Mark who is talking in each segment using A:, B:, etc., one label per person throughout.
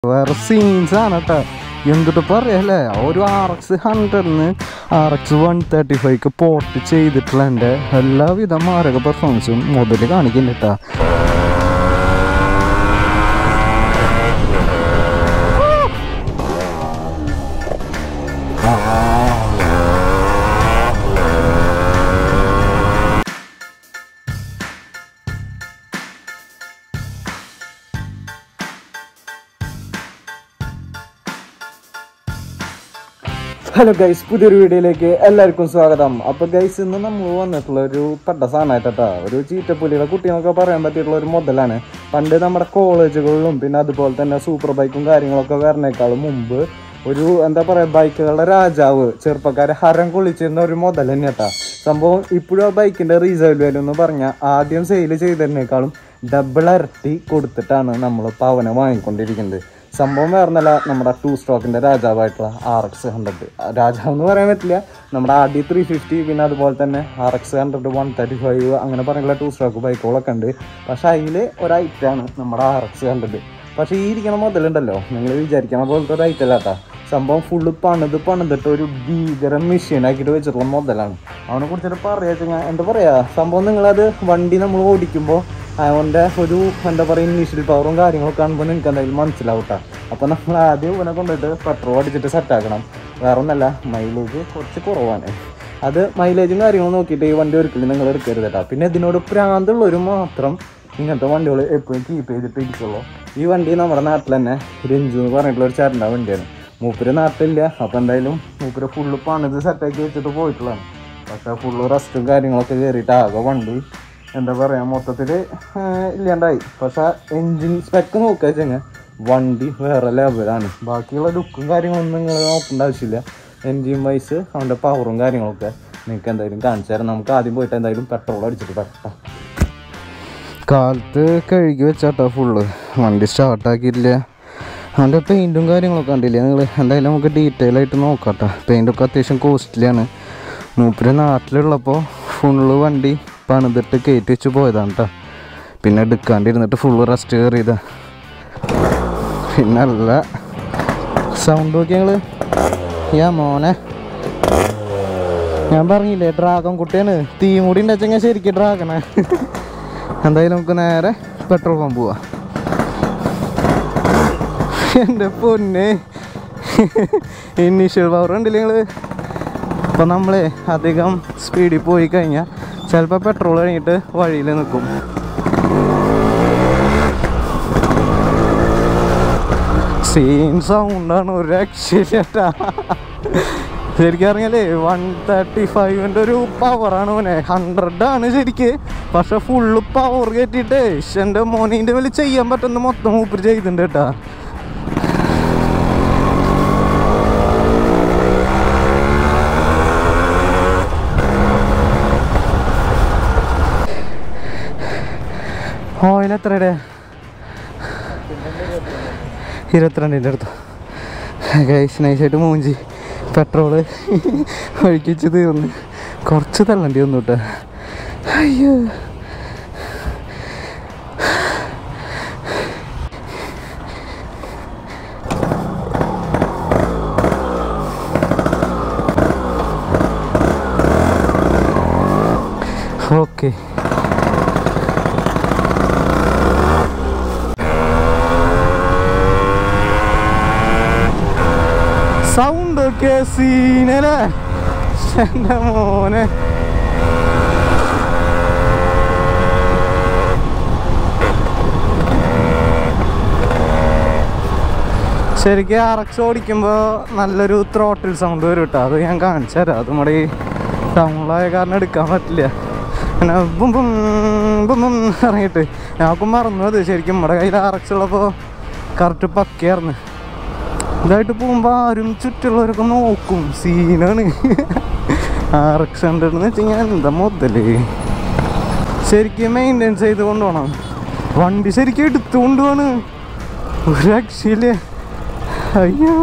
A: വേറെ സീൻസ് ആണ് കേട്ടോ എന്തിട്ട് പറയല്ലേ ഒരു ആർ എക്സ് ഹൺഡ്രഡിന് ആർ എക്സ് വൺ തേർട്ടി ഫൈവ്ക്ക് പോർട്ട് ചെയ്തിട്ടുള്ള എൻ്റെ എല്ലാവിധ മാരക പെർഫോമൻസും മൊബൈലിൽ കാണിക്കുന്നുണ്ട് കേട്ടോ ഹലോ ഗൈസ് പുതിയൊരു വീഡിയോയിലേക്ക് എല്ലാവർക്കും സ്വാഗതം അപ്പോൾ ഗൈസ് ഇന്ന് നമ്മൾ വന്നിട്ടുള്ള ഒരു പെട്ട സാധനമായിട്ടാ ഒരു ചീറ്റപ്പുലിയുടെ കുട്ടികളൊക്കെ പറയാൻ പറ്റിയിട്ടുള്ള ഒരു മുതലാണ് പണ്ട് നമ്മുടെ കോളേജുകളിലും പിന്നെ അതുപോലെ തന്നെ സൂപ്പർ ബൈക്കും കാര്യങ്ങളൊക്കെ വരണേക്കാളും മുമ്പ് ഒരു എന്താ പറയുക ബൈക്കുകളുടെ രാജാവ് ചെറുപ്പക്കാരെ ഹരം കൊള്ളിച്ചിരുന്ന ഒരു മുതൽ തന്നെയാട്ടാ സംഭവം ഇപ്പോഴും ആ ബൈക്കിന്റെ റീസെയിൽ വാല്യൂ എന്ന് പറഞ്ഞാൽ ആദ്യം സെയിൽ ചെയ്തതിനേക്കാളും ഡബിൾ ഇരട്ടി കൊടുത്തിട്ടാണ് നമ്മൾ പവന വാങ്ങിക്കൊണ്ടിരിക്കുന്നത് സംഭവം വേറൊന്നല്ല നമ്മുടെ ടു സ്ട്രോക്കിന്റെ രാജാവായിട്ടുള്ള ആർ എക്സ് ഹൺഡ്രഡ് രാജാവ് എന്ന് പറയാൻ പറ്റില്ല നമ്മുടെ ആർ ഡി ത്രീ ഫിഫ്റ്റി പിന്നെ അതുപോലെ തന്നെ R X hundred one thirty five അങ്ങനെ പറഞ്ഞുള്ള ടു സ്ട്രോക്ക് ബൈക്കുകളൊക്കെ ഉണ്ട് പക്ഷെ അതിൽ ഒരു ഐറ്റാണ് നമ്മുടെ ആർ എക്സ് ഹൺഡ്രഡ് പക്ഷേ ഈ ഇരിക്കണ മുതലുണ്ടല്ലോ നിങ്ങൾ വിചാരിക്കണ പോലത്തെ ഒരു ഐറ്റല്ല കേട്ടോ സംഭവം ഫുള്ള് പണിത് പണിതിട്ട് ഒരു ഭീകര മെഷീൻ ആക്കിയിട്ട് വെച്ചിട്ടുള്ള മുതലാണ് അവനെ കുറിച്ചിട്ട് പറയാ വെച്ചാൽ എന്താ പറയാ സംഭവം നിങ്ങളത് വണ്ടി നമ്മൾ ഓടിക്കുമ്പോൾ അവൻ്റെ ഒരു എന്താ പറയുക ഇനീഷ്യൽ പവറും കാര്യങ്ങളൊക്കെ കാണുമ്പോൾ നിങ്ങൾക്ക് എന്തായാലും മനസ്സിലാവും കേട്ടോ അപ്പോൾ നമ്മൾ ആദ്യം ഇവനെ കൊണ്ടിട്ട് പെട്രോൾ അടിച്ചിട്ട് സെറ്റാക്കണം വേറെ ഒന്നല്ല മൈലേജ് കുറച്ച് കുറവാണ് അത് മൈലേജും കാര്യങ്ങളും നോക്കിയിട്ട് ഈ വണ്ടി ഒരിക്കലും നിങ്ങൾ എടുക്കരുത് കേട്ടോ പിന്നെ ഇതിനോട് പ്രാന്തുള്ളവർ മാത്രം ഇങ്ങനത്തെ വണ്ടികൾ എപ്പോഴും കീപ്പ് ചെയ്തിട്ട് ഇരിക്കുള്ളൂ ഈ വണ്ടി നമ്മുടെ നാട്ടിൽ തന്നെ രഞ്ജു എന്ന് പറഞ്ഞിട്ടുള്ള ഒരു ചേട്ടൻ്റെ വണ്ടിയാണ് മൂപ്പര് നാട്ടിലില്ല അപ്പോൾ എന്തായാലും മൂപ്പര് ഫുള്ള് പണിത് സെറ്റാക്കി വെച്ചിട്ട് പോയിട്ടുള്ളതാണ് പക്ഷേ ഫുള്ള് റെസ്റ്റും കാര്യങ്ങളൊക്കെ കയറിയിട്ട് ആകെ വണ്ടി എന്താ പറയുക മൊത്തത്തിൽ ഇല്ലാണ്ടായി പക്ഷേ എൻജിൻ സ്പെക്ക് നോക്കുക വെച്ചാൽ വണ്ടി വേറെ ലെവലാണ് ബാക്കിയുള്ള ലുക്കും കാര്യങ്ങളൊന്നും നിങ്ങൾ നോക്കേണ്ട ആവശ്യമില്ല എൻജിൻ വൈസ് അവൻ്റെ പവറും കാര്യങ്ങളൊക്കെ നിങ്ങൾക്ക് എന്തായാലും കാണിച്ചു തരാം നമുക്ക് ആദ്യം പോയിട്ട് എന്തായാലും പെട്രോൾ അടിച്ചിട്ട് പറ്റാം കാലത്ത് കഴുകി വെച്ചാട്ടോ ഫുള്ള് വണ്ടി സ്റ്റാർട്ടാക്കിയില്ല അവൻ്റെ പെയിൻറ്റും കാര്യങ്ങളൊക്കെ കണ്ടില്ലേ നിങ്ങൾ എന്തായാലും നമുക്ക് ഡീറ്റെയിൽ ആയിട്ട് നോക്കാട്ടോ പെയിൻറ്റൊക്കെ അത്യാവശ്യം കോസ്റ്റ്ലിയാണ് മൂപ്പര് നാട്ടിലുള്ളപ്പോൾ ഫുള്ള് വണ്ടി പണിതിട്ട് കയറ്റി വെച്ച് പോയതാണ് കേട്ടോ പിന്നെ എടുക്കാണ്ടിരുന്നിട്ട് ഫുള്ള് റെസ്റ്റ് കയറിയതാ പിന്നെ നല്ല സൗണ്ട് നോക്കി ഞങ്ങൾ യാ മോനെ ഞാൻ പറഞ്ഞില്ലേ ഡ്രാഗൺ കുട്ടിയാണ് തീ മുടി ഉണ്ടെച്ചെങ്കിൽ ശരിക്കും ഡ്രാഗണേ എന്തായാലും നമുക്ക് നേരെ പെട്രോൾ പമ്പ് പോവാം എൻ്റെ പൊന്നെ ഇനീഷ്യൽ പവർ ഉണ്ടല്ലേ നിങ്ങൾ അപ്പോൾ നമ്മൾ അധികം സ്പീഡിൽ പോയി കഴിഞ്ഞാൽ ചിലപ്പോൾ പെട്രോൾ കഴിഞ്ഞിട്ട് വഴിയിൽ നിൽക്കും സെയിം സൗണ്ടാണ് ഒരു രക്ഷയില്ലാട്ടാ ശരിക്കും അറിയാലേ വൺ തേർട്ടി ഫൈവിൻ്റെ ഒരു പവറാണ് മോനെ ഹൺഡ്രഡ് ആണ് ശരിക്ക് പക്ഷെ ഫുള്ള് പവർ കയറ്റിയിട്ട് എൻ്റെ മോനീൻ്റെ മേലെ ചെയ്യാൻ പറ്റുന്ന മൊത്തം മൂപ്പര് ചെയ്തിട്ടുണ്ട് കേട്ടാ ഓയിൽ എത്രയുടെ ഇരുപത്തിരണ്ടിൻ്റെ അടുത്ത് ഗൈസ് നൈസായിട്ട് മൂഞ്ചി പെട്രോള് ഒഴിക്കിച്ച് തീർന്ന് കുറച്ച് തള്ളണ്ടി വന്നു കേട്ടോ അയ്യോ ഓക്കെ സൗണ്ട് ഒക്കെ സീനല്ലേ എൻ്റെ മോനെ ശരിക്കും ആർ എക്സ് ഓടിക്കുമ്പോൾ നല്ലൊരു ത്രോട്ടിൽ സൗണ്ട് വരും കേട്ടോ അത് ഞാൻ കാണിച്ചു തരാം അത് നമ്മുടെ ഈ ടൗണിലായ കാരണം എടുക്കാൻ പറ്റില്ല പിന്നെ ബും ബും ബും ബും ഇറങ്ങിയിട്ട് ഞങ്ങൾക്ക് മറന്നു അത് ശരിക്കും നമ്മുടെ കയ്യിൽ ആർ എക്സ് ഉള്ളപ്പോൾ കറക്റ്റ് പക്കയായിരുന്നു ഇതായിട്ട് പോകുമ്പോൾ ആരും ചുറ്റുള്ളവരൊക്കെ നോക്കും സീനാണ് ആർ എക്സ് ഹൺഡ്രഡ് എന്ന് വെച്ച് കഴിഞ്ഞാൽ എന്താ മുതല് ശരിക്കും മെയിൻ്റെനൻസ് ചെയ്ത് കൊണ്ടുപോകണം വണ്ടി ശരിക്കും എടുത്തുകൊണ്ട് പോണ് ഒരു രക്ഷയില്ല അയ്യോ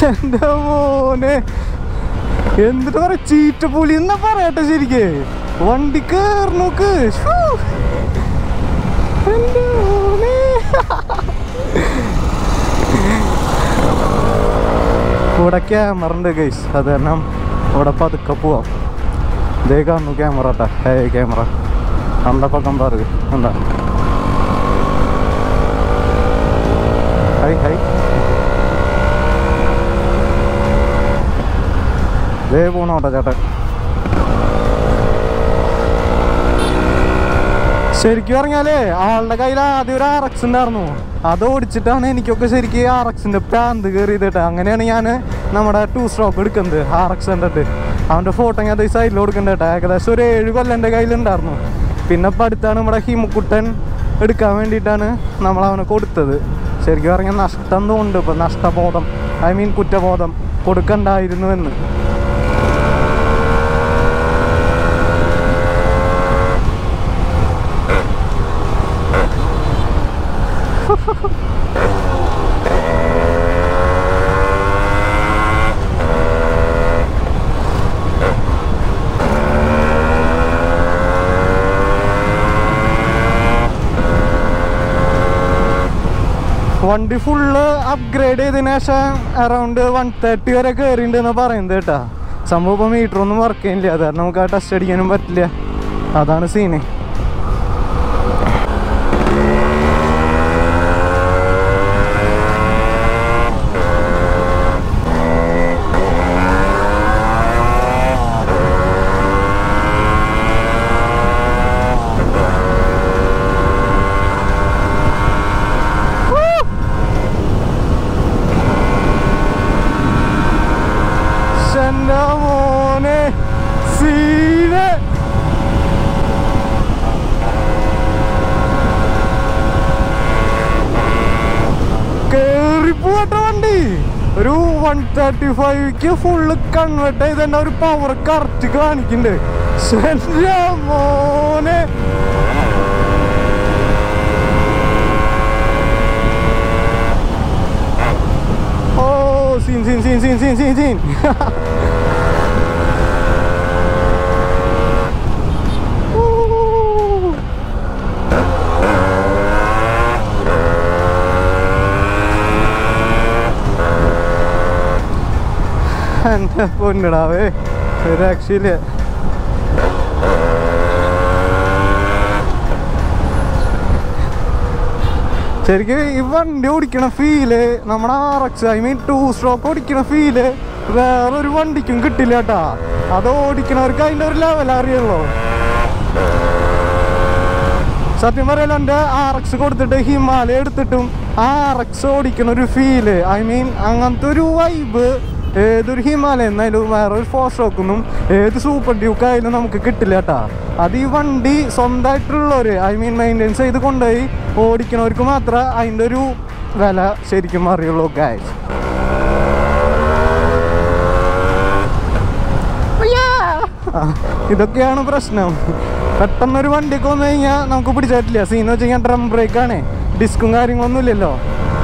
A: എന്റെ മോനെ എന്നിട്ട് പറ ചീറ്റപ്പുലി എന്നാ പറയട്ടെ ശരിക്ക് വണ്ടി കേറി നോക്ക് ശ്ശൂ. എന്റെ മോനെ ഇവിടെ ക്യാമറ ഉണ്ട് ഗൈസ് അത് കാരണം ഇവിടെ പതുക്കെ പോവാം ഇതേ കാണുന്നു ക്യാമറ കേട്ടാ ഹേ ക്യാമറ അന്ത പക്കം പാറുക എന്താ ഹൈ ഹൈ ദേ പോണോട്ടോ ചേട്ടൻ ശരിക്കും പറഞ്ഞാലേ ആളുടെ കയ്യിൽ ആദ്യം ഒരു ആർ എക്സ് ഉണ്ടായിരുന്നു അത് ഓടിച്ചിട്ടാണ് എനിക്കൊക്കെ ശരിക്കും ആർ എക്സിന്റെ പ്രാന്ത് കയറിയത് കേട്ടോ അങ്ങനെയാണ് ഞാൻ നമ്മുടെ ടു സ്ട്രോക്ക് എടുക്കുന്നത് ആർ എക്സ് കണ്ടിട്ട് അവന്റെ ഫോട്ടോ ഞാൻ അത് സൈഡിൽ കൊടുക്കണ്ട കേട്ടോ ഏകദേശം ഒരു ഏഴ് കൊല്ലം എൻ്റെ കയ്യിലുണ്ടായിരുന്നു പിന്നെ ഇപ്പം അടുത്താണ് നമ്മുടെ ഹിമുക്കുട്ടൻ എടുക്കാൻ വേണ്ടിയിട്ടാണ് നമ്മൾ അവനെ കൊടുത്തത് ശരിക്കും പറഞ്ഞാൽ നഷ്ടം തോന്നുന്നുണ്ട് ഇപ്പം നഷ്ടബോധം ഐ മീൻ കുറ്റബോധം കൊടുക്കണ്ടായിരുന്നു എന്ന് വണ്ടി ഫുള്ള് അപ്ഗ്രേഡ് ചെയ്തതിനു ശേഷം അറൗണ്ട് വൺ തേർട്ടി വരെ കയറിയിട്ടുണ്ട് എന്ന് പറയുന്നത് കേട്ടാ സംഭവം ഇപ്പോൾ മീറ്റർ ഒന്നും വർക്ക് ചെയ്യുന്നില്ല അത് കാരണം നമുക്ക് ആ ടെസ്റ്റ് അടിക്കാനും പറ്റില്ല അതാണ് സീന് എന്റെ മോനെ സീന് കേറിപ്പോട്ടെ വണ്ടി ഒരു വൺ തേർട്ടി ഫൈവ്ക്ക് ഫുള്ള് കൺവേർട്ട് ചെയ്ത് തന്നെ ഒരു പവർ കറക്റ്റ് കാണിക്കുന്നുണ്ട് എന്റെ മോനെ ഓ scene scene scene scene scene scene scene എൻ്റെ പൊന്നിടാവേ ഒരു രക്ഷയില്ല ശരിക്കും ഈ വണ്ടി ഓടിക്കണ ഫീല് നമ്മുടെ R X I mean two stroke ഓടിക്കണ ഫീല് വേറൊരു വണ്ടിക്കും കിട്ടില്ല കേട്ടാ അത് ഓടിക്കണവർക്ക് അതിൻ്റെ ഒരു ലെവൽ അറിയുള്ളൂ സത്യം പറയല എൻ്റെ ആർ എക്സ് കൊടുത്തിട്ട് ഹിമാലയ എടുത്തിട്ടും ആർ എക്സ് ഓടിക്കണ ഒരു ഫീല് ഐ മീൻ അങ്ങനത്തെ ഒരു വൈബ് ഏതൊരു ഹിമാലയ എന്നായാലും വേറെ ഒരു ഫോർ ഷോക്കൊന്നും ഏത് സൂപ്പർ ഡ്യൂക്ക് ആയാലും നമുക്ക് കിട്ടില്ല കേട്ടാ അത് ഈ വണ്ടി സ്വന്തമായിട്ടുള്ളവര് ഐ മീൻ മെയിൻ്റെനൻസ് ചെയ്ത് കൊണ്ടുപോയി ഓടിക്കണവർക്ക് മാത്രമേ അതിൻ്റെ ഒരു വില ശരിക്കും അറിയുള്ളൂ ഗായ്സ് ഇതൊക്കെയാണ് പ്രശ്നം പെട്ടെന്നൊരു വണ്ടിയൊക്കെ വന്നു കഴിഞ്ഞാൽ നമുക്ക് പിടിച്ചിട്ടില്ല സീൻ വെച്ച് കഴിഞ്ഞാൽ ഡ്രം ബ്രേക്കാണ് ഡിസ്കും കാര്യങ്ങളൊന്നും ഇല്ലല്ലോ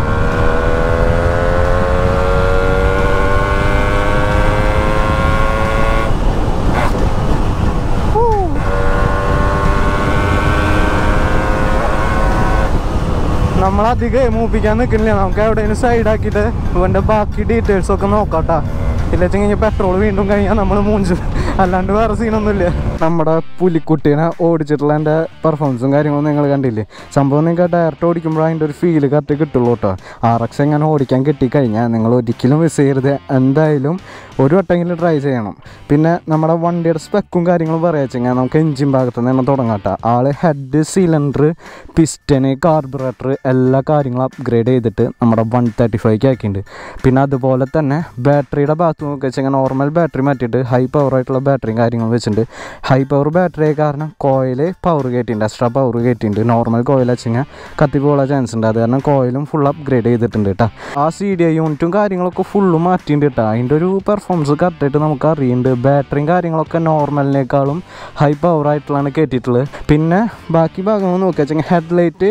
A: നമ്മളധികം മൂപ്പിക്കാൻ നിൽക്കുന്നില്ല നമുക്ക് എവിടെയെങ്കിലും സൈഡാക്കിയിട്ട് ഇവൻ്റെ ബാക്കി ഡീറ്റെയിൽസ് ഒക്കെ നോക്കാട്ടാ ഇല്ല കഴിഞ്ഞാൽ പെട്രോൾ വീണ്ടും കഴിഞ്ഞാൽ നമ്മൾ മൂഞ്ചു അല്ലാണ്ട് വേറെ സീനൊന്നുമില്ല നമ്മുടെ പുലിക്കുട്ടീനെ ഓടിച്ചിട്ടുള്ള എൻ്റെ പെർഫോമൻസും കാര്യങ്ങളൊന്നും നിങ്ങൾ കണ്ടില്ലേ സംഭവം നിങ്ങൾക്ക് ഡയറക്റ്റ് ഓടിക്കുമ്പോൾ അതിൻ്റെ ഒരു ഫീല് കറക്റ്റ് കിട്ടുള്ളൂ കേട്ടോ ആർ എക്സ് എങ്ങനെ ഓടിക്കാൻ കിട്ടിക്കഴിഞ്ഞാൽ നിങ്ങൾ ഒരിക്കലും മിസ് ചെയ്യരുത് എന്തായാലും ഒരു വട്ടെങ്കിലും ട്രൈ ചെയ്യണം പിന്നെ നമ്മുടെ വണ്ടിയുടെ സ്പെക്കും കാര്യങ്ങളും പറയാ വെച്ചാൽ നമുക്ക് എഞ്ചിൻ ഭാഗത്ത് നിന്ന് തന്നെ തുടങ്ങാട്ടോ ആള് ഹെഡ് സിലിണ്ടർ പിസ്റ്റന് കാർബറേറ്റർ എല്ലാ കാര്യങ്ങളും അപ്ഗ്രേഡ് ചെയ്തിട്ട് നമ്മുടെ വൺ തേർട്ടി ഫൈവ്ക്ക് ആക്കിയിട്ടുണ്ട് പിന്നെ അതുപോലെ തന്നെ ബാറ്ററിയുടെ ഭാഗത്ത് നോക്കി വെച്ചാൽ നോർമൽ ബാറ്ററി മാറ്റിയിട്ട് ഹൈ പവർ ആയിട്ടുള്ള ബാറ്ററിയും കാര്യങ്ങളും വെച്ചിട്ടുണ്ട് ഹൈ പവർ ബാറ്ററി ആയ കാരണം കോയിൽ പവർ കയറ്റിയിട്ടുണ്ട് എക്സ്ട്രാ പവർ കയറ്റിയിട്ടുണ്ട് നോർമൽ കോയിൽ വെച്ചാൽ കത്തിപ്പോളാൻ ചാൻസ് ഉണ്ട് അത് കാരണം കോയിലും ഫുൾ അപ്ഗ്രേഡ് ചെയ്തിട്ടുണ്ട് കേട്ടോ ആ സി ഡി ഐ യൂണിറ്റും കാര്യങ്ങളൊക്കെ ഫുള്ള് മാറ്റിയിട്ടുണ്ട് കേട്ടോ അതിൻ്റെ ഒരു പെർഫോമൻസ് കറക്റ്റായിട്ട് നമുക്ക് അറിയുന്നുണ്ട് ബാറ്ററിയും കാര്യങ്ങളൊക്കെ നോർമലിനേക്കാളും ഹൈ പവർ ആയിട്ടുള്ളതാണ് കയറ്റിയിട്ടുള്ളത് പിന്നെ ബാക്കി ഭാഗങ്ങൾ നോക്കി വെച്ചാൽ ഹെഡ് ലൈറ്റ്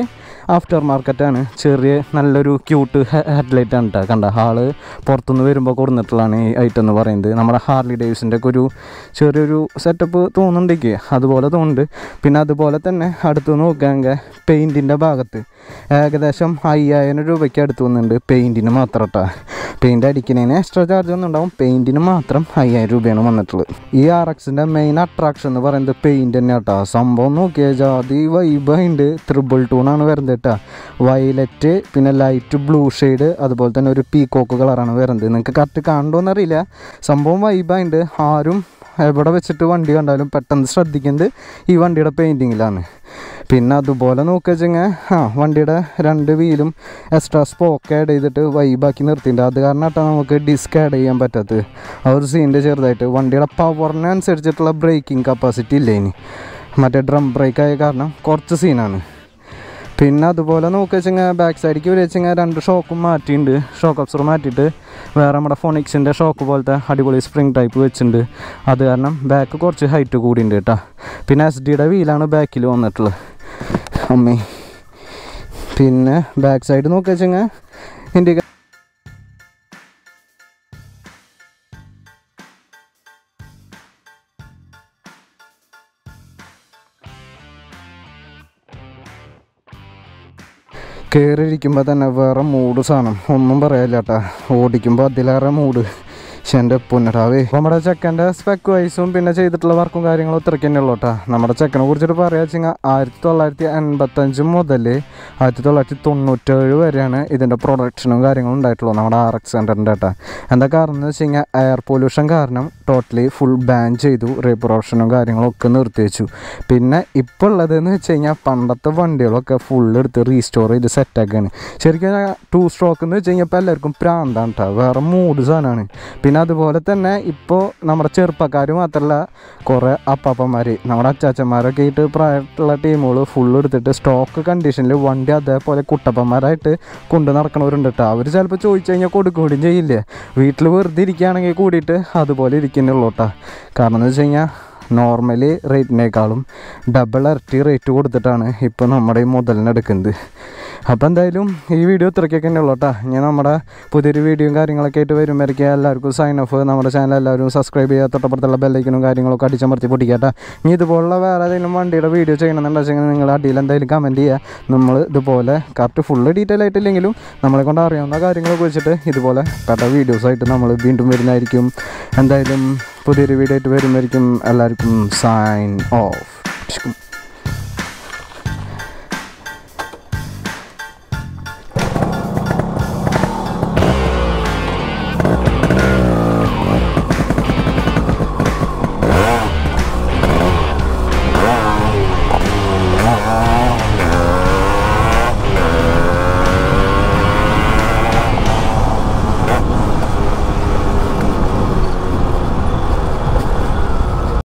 A: ആഫ്റ്റർ മാർക്കറ്റാണ് ചെറിയ നല്ലൊരു ക്യൂട്ട് ഹെഡ്ലൈറ്റ് ആണ് കേട്ടോ കണ്ട ഹാള് പുറത്തുനിന്ന് വരുമ്പോൾ കൊടുന്നിട്ടുള്ളതാണ് ഈ ഐറ്റം എന്ന് പറയുന്നത് നമ്മുടെ ഹാർലി ഡേവിസിൻ്റെ ഒക്കെ ഒരു ചെറിയൊരു സെറ്റപ്പ് തോന്നുന്നുണ്ടെങ്കിൽ അതുപോലെ തോന്നുന്നുണ്ട് പിന്നെ അതുപോലെ തന്നെ അടുത്ത് നോക്കുകയാണെങ്കിൽ പെയിൻറ്റിൻ്റെ ഭാഗത്ത് ഏകദേശം അയ്യായിരം രൂപയ്ക്ക് അടുത്ത് വന്നിട്ടുണ്ട് പെയിൻറ്റിന് മാത്രം കേട്ടോ പെയിൻ്റ് അടിക്കുന്നതിന് എക്സ്ട്രാ ചാർജ് ഒന്നും ഉണ്ടാവും പെയിൻറ്റിന് മാത്രം അയ്യായിരം രൂപയാണ് വന്നിട്ടുള്ളത് ഈ ആർ എക്സിൻ്റെ മെയിൻ അട്രാക്ഷൻ എന്ന് പറയുന്നത് പെയിൻറ് തന്നെ കേട്ടോ സംഭവം നോക്കിയാൽ ജാതി വൈബുണ്ട് ത്രിബിൾ ടൂണാണ് വരുന്നത് കേട്ടോ വയലറ്റ് പിന്നെ ലൈറ്റ് ബ്ലൂ ഷെയ്ഡ് അതുപോലെ തന്നെ ഒരു പീക്കോക്ക് കളറാണ് വരുന്നത് നിങ്ങൾക്ക് കറക്റ്റ് കാണുമോയെന്നറിയില്ല സംഭവം വൈബായിട്ട് ആരും എവിടെ വെച്ചിട്ട് വണ്ടി കണ്ടാലും പെട്ടെന്ന് ശ്രദ്ധിക്കുന്നത് ഈ വണ്ടിയുടെ പെയിൻറ്റിങ്ങിലാണ് പിന്നെ അതുപോലെ നോക്കുക വെച്ചെങ്കിൽ ആ വണ്ടിയുടെ രണ്ട് വീലും എക്സ്ട്രാ സ്പോക്ക് ആഡ് ചെയ്തിട്ട് വൈബാക്കി നിർത്തിയിട്ടുണ്ട് അത് കാരണമായിട്ടാണ് നമുക്ക് ഡിസ്ക് ആഡ് ചെയ്യാൻ പറ്റാത്തത് ആ ഒരു സീൻ്റെ ചെറുതായിട്ട് വണ്ടിയുടെ പവറിനനുസരിച്ചിട്ടുള്ള ബ്രേക്കിംഗ് കപ്പാസിറ്റി ഇല്ല ഇനി മറ്റേ ഡ്രം ബ്രേക്ക് ആയ കാരണം കുറച്ച് സീനാണ് പിന്നെ അതുപോലെ നോക്കുക വെച്ചെങ്കിൽ ബാക്ക് സൈഡിലേക്ക് വരെ വെച്ചെങ്കിൽ രണ്ട് ഷോക്കും മാറ്റിയിട്ടുണ്ട് ഷോക്ക് അബ്സർ മാറ്റിയിട്ട് വേറെ നമ്മുടെ ഫോണിക്സിൻ്റെ ഷോക്ക് പോലത്തെ അടിപൊളി സ്പ്രിങ് ടൈപ്പ് വെച്ചിട്ടുണ്ട് അത് കാരണം ബാക്ക് കുറച്ച് ഹൈറ്റ് കൂടിയുണ്ട് കേട്ടോ പിന്നെ എസ് ഡിയുടെ വീലാണ് ബാക്കിൽ വന്നിട്ടുള്ളത് അമ്മേ പിന്നെ ബാക്ക് സൈഡ് നോക്കുക വെച്ചെങ്കിൽ ഇൻഡിക്ക കയറിയിരിക്കുമ്പോൾ തന്നെ വേറെ മൂഡ് സാധനം ഒന്നും പറയാനില്ല കേട്ടാ ഓടിക്കുമ്പോൾ അതിലേറെ മൂഡ് പക്ഷെ എൻ്റെ പൊന്നടാവേ നമ്മുടെ ചെക്കൻ്റെ സ്പെക്ക് വൈസും പിന്നെ ചെയ്തിട്ടുള്ള വർക്കും കാര്യങ്ങളും ഇത്രയ്ക്ക് തന്നെ ഉള്ളൂ കേട്ടോ നമ്മുടെ ചെക്കനെ കുറിച്ചിട്ട് പറയാ വെച്ചാൽ ആയിരത്തി തൊള്ളായിരത്തി എൺപത്തഞ്ച് മുതൽ ആയിരത്തി തൊള്ളായിരത്തി തൊണ്ണൂറ്റേഴ് വരെയാണ് ഇതിൻ്റെ പ്രൊഡക്ഷനും കാര്യങ്ങളും ഉണ്ടായിട്ടുള്ളൂ നമ്മുടെ ആർ എക്സ് ഹൺഡ്രഡിൻ്റെ കേട്ടോ എന്താ കാരണം എന്ന് വെച്ച് കഴിഞ്ഞാൽ എയർ പൊല്യൂഷൻ കാരണം ടോട്ടലി ഫുൾ ബാൻ ചെയ്തു റീപ്രൊഡക്ഷനും കാര്യങ്ങളും ഒക്കെ നിർത്തി വെച്ചു പിന്നെ ഇപ്പോൾ ഉള്ളതെന്ന് വെച്ച് കഴിഞ്ഞാൽ പണ്ടത്തെ വണ്ടികളൊക്കെ ഫുൾ എടുത്ത് റീസ്റ്റോർ ചെയ്ത് സെറ്റാക്കാണ് ശരിക്കും ടു സ്ട്രോക്ക് എന്ന് വെച്ച് കഴിഞ്ഞാൽ ഇപ്പോൾ എല്ലാവർക്കും പ്രാന്താണ് കേട്ടോ വേറെ മൂഡ് സാധനമാണ് പിന്നെ അതുപോലെ തന്നെ ഇപ്പോൾ നമ്മുടെ ചെറുപ്പക്കാർ മാത്രമല്ല കുറേ അപ്പാപ്പന്മാർ നമ്മുടെ അച്ചാച്ചന്മാരൊക്കെ ആയിട്ട് പ്രായമുള്ള ടീമുകൾ ഫുൾ എടുത്തിട്ട് സ്റ്റോക്ക് കണ്ടീഷനിൽ വണ്ടി അതേപോലെ കുട്ടപ്പന്മാരായിട്ട് കൊണ്ടു നടക്കണവരുണ്ട് കേട്ടോ അവർ ചിലപ്പോൾ ചോദിച്ചു കഴിഞ്ഞാൽ കൊടുക്കുകയും ചെയ്യില്ലേ വീട്ടിൽ വെറുതെ ഇരിക്കുകയാണെങ്കിൽ കൂടിയിട്ട് അതുപോലെ ഇരിക്കുന്നുള്ളൂ കേട്ടോ കാരണം എന്ന് വെച്ച് കഴിഞ്ഞാൽ നോർമലി റേറ്റിനേക്കാളും ഡബിൾ ഇരട്ടി റേറ്റ് കൊടുത്തിട്ടാണ് ഇപ്പോൾ നമ്മുടെ ഈ മുതലിന് എടുക്കുന്നത് അപ്പോൾ എന്തായാലും ഈ വീഡിയോ ഇത്രയ്ക്കൊക്കെ തന്നെ ഉള്ളൂ കേട്ടോ ഇനി നമ്മുടെ പുതിയൊരു വീഡിയോയും കാര്യങ്ങളൊക്കെ ആയിട്ട് വരുമ്പോഴേക്കും എല്ലാവർക്കും സൈൻ ഓഫ് നമ്മുടെ ചാനൽ എല്ലാവരും സബ്സ്ക്രൈബ് ചെയ്യുക തൊട്ടപ്പുറത്തുള്ള ബെല്ലൈക്കനും കാര്യങ്ങളൊക്കെ അടിച്ചമർത്തി പൊട്ടിക്കട്ടെ ഇനി ഇതുപോലുള്ള വേറെ ഏതെങ്കിലും വണ്ടിയുടെ വീഡിയോ ചെയ്യണമെന്നുണ്ടെങ്കിൽ നിങ്ങൾ അടിയിൽ എന്തായാലും കമൻറ്റ് ചെയ്യുക നമ്മൾ ഇതുപോലെ കറക്റ്റ് ഫുള്ള് ഡീറ്റെയിൽ ആയിട്ടില്ലെങ്കിലും നമ്മളെ കൊണ്ട് അറിയാവുന്ന കാര്യങ്ങളൊക്കെ വെച്ചിട്ട് ഇതുപോലെ പെട്ട വീഡിയോസായിട്ട് നമ്മൾ വീണ്ടും വരുന്നതായിരിക്കും എന്തായാലും പുതിയൊരു വീഡിയോ ആയിട്ട് വരുന്നതായിരിക്കും എല്ലാവർക്കും സൈൻ ഓഫ്